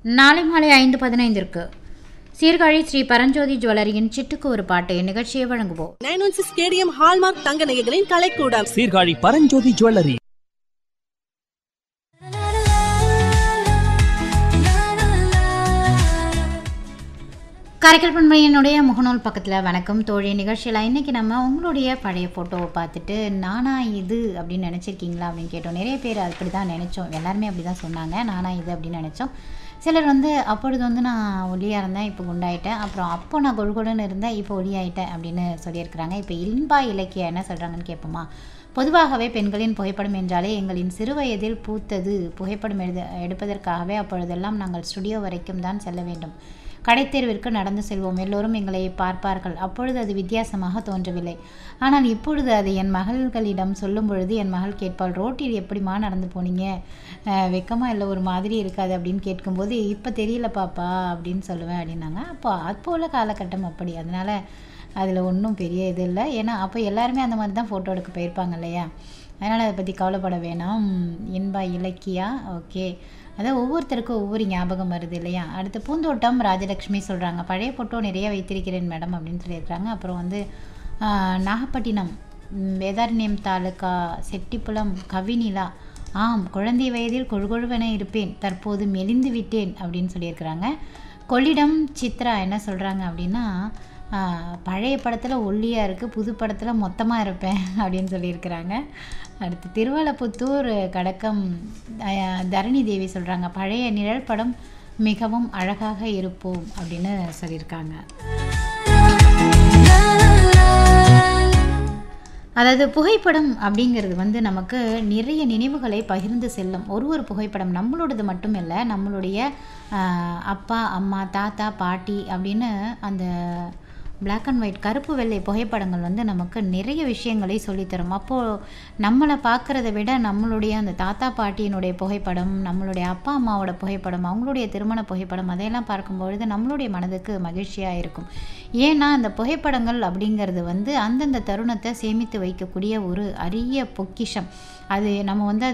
நாளை மாலை ஐந்து பதினைந்திற்கு சீர்காழி ஸ்ரீ பரஞ்சோதி ஜுவல்லரியின் சிட்டுக்கு ஒரு பாட்டு நிகழ்ச்சியை வழங்குவோம் nine one six KDM hallmark தங்க நகைகளின் கலைக்கூடம் சீர்காழி பரஞ்சோதி ஜுவல்லரி காரைக்கால் பண்பையனுடைய முகநூல் பக்கத்தில் வணக்கம் தோழி நிகழ்ச்சியில் இன்றைக்கி நம்ம உங்களுடைய பழைய ஃபோட்டோவை பார்த்துட்டு நானா இது அப்படின்னு நினச்சிருக்கீங்களா அப்படின்னு கேட்டோம் நிறைய பேர் அப்படி தான் நினச்சோம் எல்லாருமே அப்படி தான் சொன்னாங்க நானா இது அப்படின்னு நினச்சோம் சிலர் வந்து அப்பொழுது வந்து நான் ஒல்லியாக இருந்தேன் இப்போ குண்டாயிட்டேன் அப்புறம் அப்போ நான் கொழுகொழுன்னு இருந்தேன் இப்போ ஒல்லியாயிட்டேன் அப்படின்னு சொல்லியிருக்கிறாங்க இப்போ இன்பா இலக்கியா என்ன சொல்கிறாங்கன்னு கேட்போமா பொதுவாகவே பெண்களின் புகைப்படம் என்றாலே எங்களின் சிறுவயதில் பூத்தது புகைப்படம் எழுத எடுப்பதற்காகவே அப்பொழுதெல்லாம் நாங்கள் ஸ்டுடியோ வரைக்கும் தான் செல்ல வேண்டும் கடைத்தேர்விற்கு நடந்து செல்வோம் எல்லோரும் எங்களை பார்ப்பார்கள் அப்பொழுது அது வித்தியாசமாக தோன்றவில்லை ஆனால் இப்பொழுது அது என் மகள்களிடம் சொல்லும் பொழுது என் மகள் கேட்பாள் ரோட்டில் எப்படிமா நடந்து போனீங்க அஹ் வெக்கமா இல்லை ஒரு மாதிரி இருக்காது அப்படின்னு கேட்கும்போது இப்போ தெரியல பாப்பா அப்படின்னு சொல்லுவேன் அப்படின்னாங்க அப்போ அப்போ உள்ள காலகட்டம் அப்படி அதனால் அதில் ஒன்றும் பெரிய இது இல்லை ஏன்னா அப்போ எல்லாருமே அந்த மாதிரி தான் ஃபோட்டோ எடுக்க போயிருப்பாங்க இல்லையா அதனால் அதை பற்றி கவலைப்பட வேணாம் இன்பா இலக்கியா ஓகே அதான் ஒவ்வொருத்தருக்கும் ஒவ்வொரு ஞாபகம் வருது இல்லையா அடுத்து பூந்தோட்டம் ராஜலக்ஷ்மி சொல்கிறாங்க பழைய ஃபோட்டோ நிறைய வைத்திருக்கிறேன் மேடம் அப்படின்னு சொல்லியிருக்கிறாங்க அப்புறம் வந்து ஆஹ், நாகப்பட்டினம் ம், வேதாரண்யம் தாலுக்கா செட்டிப்புலம் கவினிலா ஆம் குழந்தை வயதில் கொழுகொழுவென இருப்பேன் தற்போது மெலிந்து விட்டேன் அப்படின்னு சொல்லியிருக்கிறாங்க கொள்ளிடம் சித்ரா என்ன சொல்கிறாங்க அப்படின்னா ஆஹ், பழைய படத்தில் ஒல்லியாக இருக்குது புது படத்தில் மொத்தமாக இருப்பேன் அப்படின்னு சொல்லியிருக்கிறாங்க அடுத்து திருவலப்புத்தூர் கடக்கம் அஹ், தரணி தேவி சொல்கிறாங்க பழைய நிழல் படம் மிகவும் அழகாக இருப்போம் அப்படின்னு சொல்லியிருக்காங்க அதாவது புகைப்படம் அப்படிங்கிறது வந்து நமக்கு நிறைய நினைவுகளை பகிர்ந்து செல்லும் ஒரு ஒரு புகைப்படம் நம்மளோடது மட்டும் இல்லை நம்மளுடைய ஆஹ், அப்பா அம்மா தாத்தா பாட்டி அப்படின்னு அந்த Black அண்ட் ஒயிட் கருப்பு வெள்ளை புகைப்படங்கள் வந்து நமக்கு நிறைய விஷயங்களை சொல்லித்தரும் அப்போது நம்மளை பார்க்குறத விட நம்மளுடைய அந்த தாத்தா பாட்டியினுடைய புகைப்படம் நம்மளுடைய அப்பா அம்மாவோட புகைப்படம் அவங்களுடைய திருமண புகைப்படம் அதையெல்லாம் பார்க்கும்பொழுது நம்மளுடைய மனதுக்கு மகிழ்ச்சியாக இருக்கும் ஏன்னா அந்த புகைப்படங்கள் அப்படிங்கிறது வந்து அந்தந்த தருணத்தை சேமித்து வைக்கக்கூடிய ஒரு அரிய பொக்கிஷம் அது நம்ம வந்து